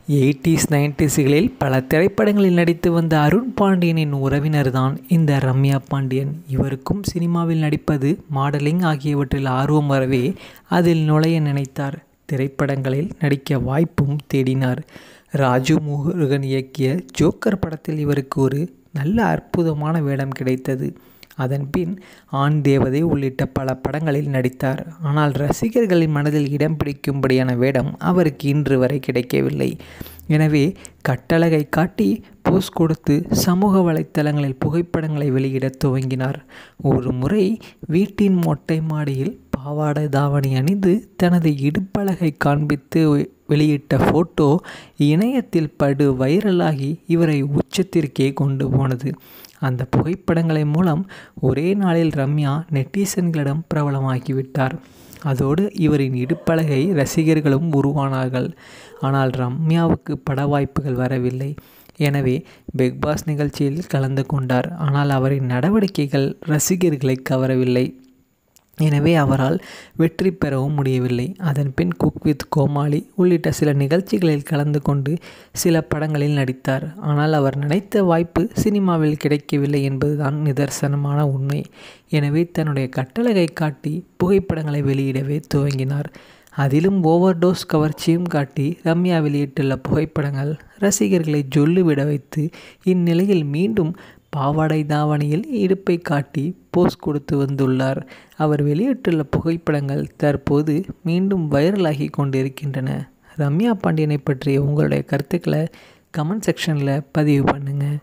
eighties நைன்டிஸ்களில் பல திரைப்படங்களில் நடித்து வந்த அருண் பாண்டியனின் உறவினர் தான் இந்த ரம்யா பாண்டியன் இவருக்கும் சினிமாவில் நடிப்பது மாடலிங் ஆகியவற்றில் ஆர்வம் வரவே அதில் நுழைய நினைத்தார் திரைப்படங்களில் நடிக்க வாய்ப்பும் தேடினார் ராஜு முருகன் இயக்கிய ஜோக்கர் படத்தில் இவருக்கு ஒரு நல்ல அற்புதமான வேடம் கிடைத்தது அதன்பின் ஆண் தேவதை உள்ளிட்ட பல படங்களில் நடித்தார் ஆனால் ரசிகர்களின் மனதில் இடம் பிடிக்கும்படியான வேடம் அவருக்கு இன்று வரை கிடைக்கவில்லை எனவே கட்டழகை காட்டி போஸ் கொடுத்து சமூக வலைத்தளங்களில் புகைப்படங்களை வெளியிட துவங்கினார் ஒரு முறை வீட்டின் மொட்டை மாடியில் பாவாடை தாவணி அணிந்து தனது இடுப்பழகை காண்பித்து வெளியிட்ட ஃபோட்டோ இணையத்தில் படு வைரலாகி இவரை உச்சத்திற்கே கொண்டு போனது அந்த புகைப்படங்களை மூலம் ஒரே நாளில் ரம்யா நெட்டிசன்களிடம் பிரபலமாகிவிட்டார் அதோடு இவரின் இடுப்பழகை ரசிகர்களும் உருவானார்கள் ஆனால் ரம்யாவுக்கு பட வாய்ப்புகள் வரவில்லை எனவே பிக்பாஸ் நிகழ்ச்சியில் கலந்து கொண்டார் ஆனால் அவரின் நடவடிக்கைகள் ரசிகர்களை கவரவில்லை எனவே அவரால் வெற்றி பெறவும் முடியவில்லை அதன் பின் குக் வித் கோமாளி உள்ளிட்ட சில நிகழ்ச்சிகளில் கலந்து கொண்டு சில படங்களில் நடித்தார் ஆனால் அவர் நினைத்த வாய்ப்பு சினிமாவில் கிடைக்கவில்லை என்பதுதான் நிதர்சனமான உண்மை எனவே தன்னுடைய கட்டளகை காட்டி புகைப்படங்களை வெளியிடவே துவங்கினார் அதிலும் ஓவர் டோஸ் கவர்ச்சியும் காட்டி ரம்யா வெளியிட்டுள்ள புகைப்படங்கள் ரசிகர்களை ஜொல்லு விட வைத்து இந்நிலையில் மீண்டும் பாவாடை தாவணியில் இடுப்பை காட்டி போஸ் கொடுத்து வந்துள்ளார் அவர் வெளியிட்டுள்ள புகைப்படங்கள் தற்போது மீண்டும் வைரலாகி கொண்டிருக்கின்றன ரம்யா பாண்டியனை பற்றிய உங்களுடைய கருத்துக்களை கமெண்ட் செக்ஷனில் பதிவு பண்ணுங்கள்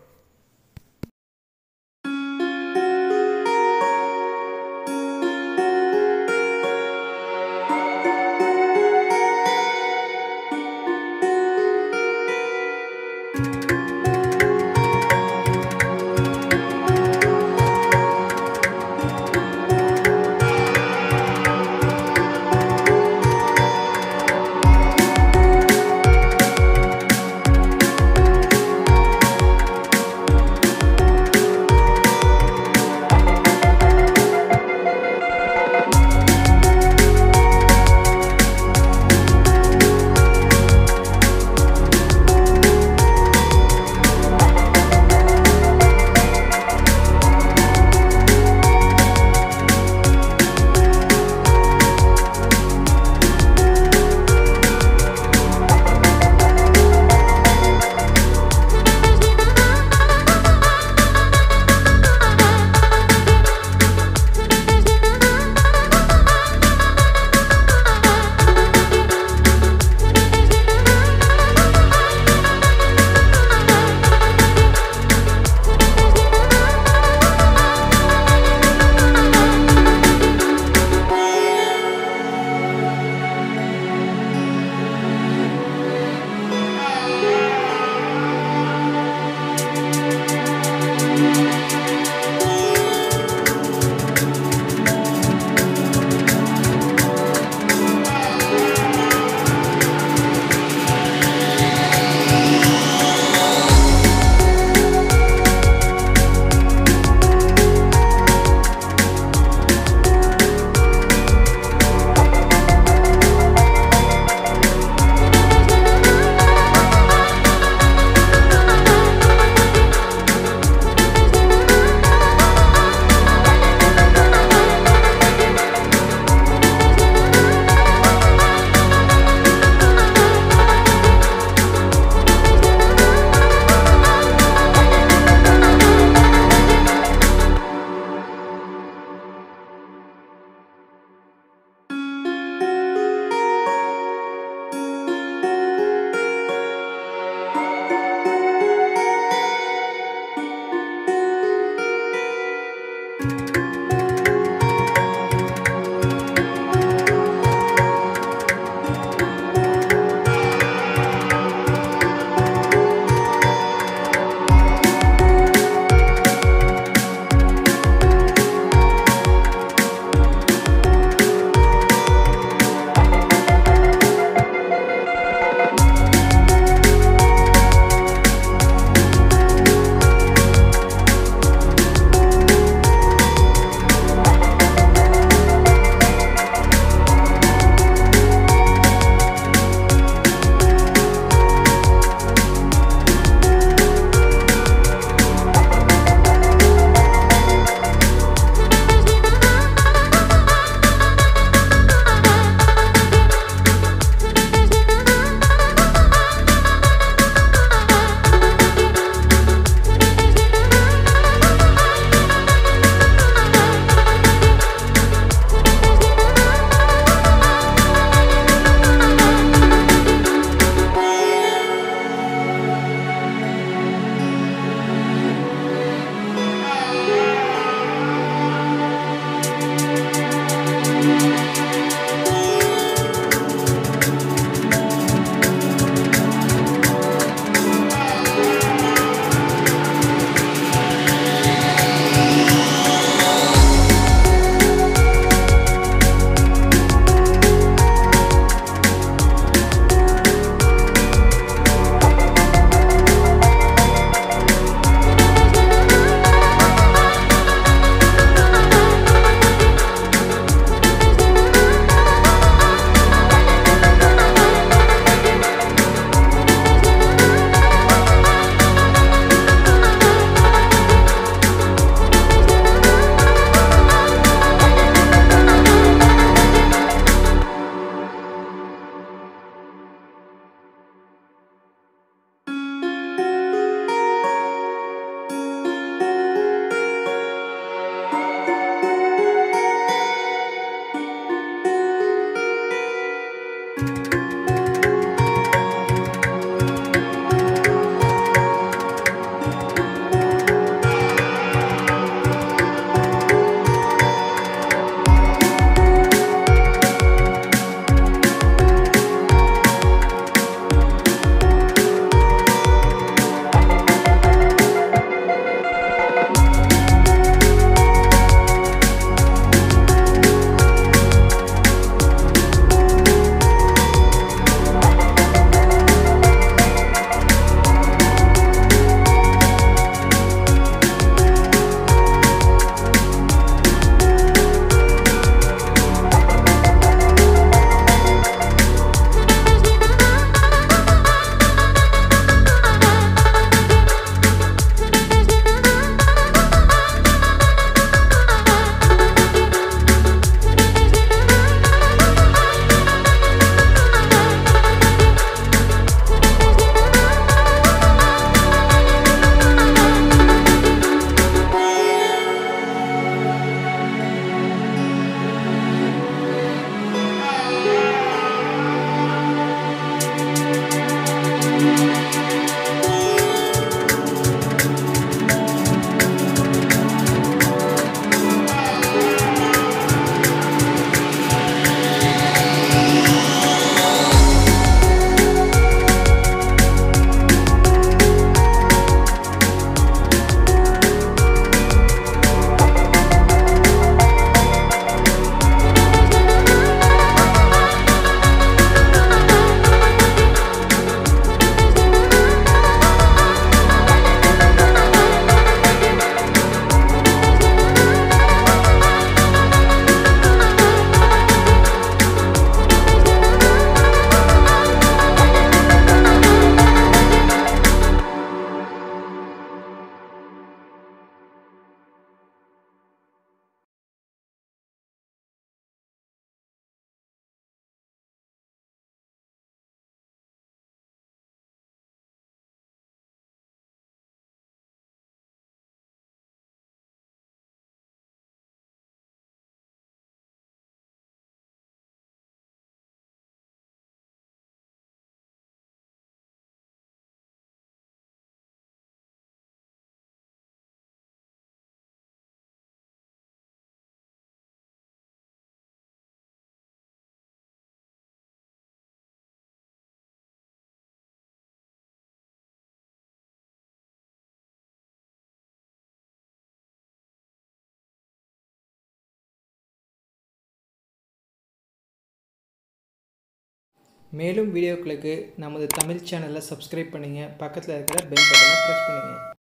மேலும் வீடியோக்களுக்கு நமது தமிழ் சேனலை சப்ஸ்கிரைப் பண்ணுங்கள் பக்கத்தில் இருக்கிற பெல் பட்டனை ப்ரெஸ் பண்ணுங்கள்